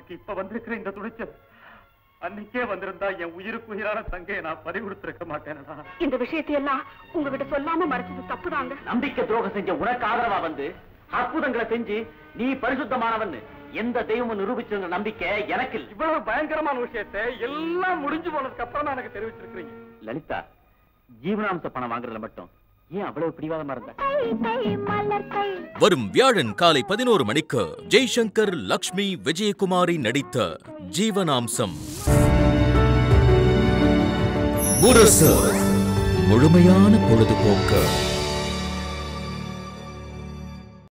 எனக்கு இப்ப வந்திருக்கிற இந்த துணிச்சல் அன்னைக்கே வந்திருந்தா என் உயிருக்கு உயிரான தங்கையை நான் பறி கொடுத்திருக்க மாட்டேனடா இந்த விஷயத்தையெல்லாம் உங்ககிட்ட சொல்லாம மறைச்சது தப்புதாங்க நம்பிக்கை துரோகம் செஞ்ச உனக்கு ஆதரவா வந்து அற்புதங்களை செஞ்சு நீ பரிசுத்தமானவன் எந்த தெய்வமும் நிரூபிச்சுங்கிற நம்பிக்கை எனக்கு இல்ல. இவ்வளவு பயங்கரமான விஷயத்தை எல்லாம் முடிஞ்சு போனதுக்கு அப்புறம் தான் எனக்கு தெரிவிச்சிருக்கீங்க லலிதா ஜீவனாம்ச பணம் வாங்குறதுல மட்டும் ஏன் அவ்வளவு பிடிவாதமா இருந்த வரும் வியாழன் காலை பதினோரு மணிக்கு ஜெய்சங்கர் லக்ஷ்மி விஜயகுமாரி நடித்த ஜீவனாம்சம் முரசு முழுமையான பொழுதுபோக்கு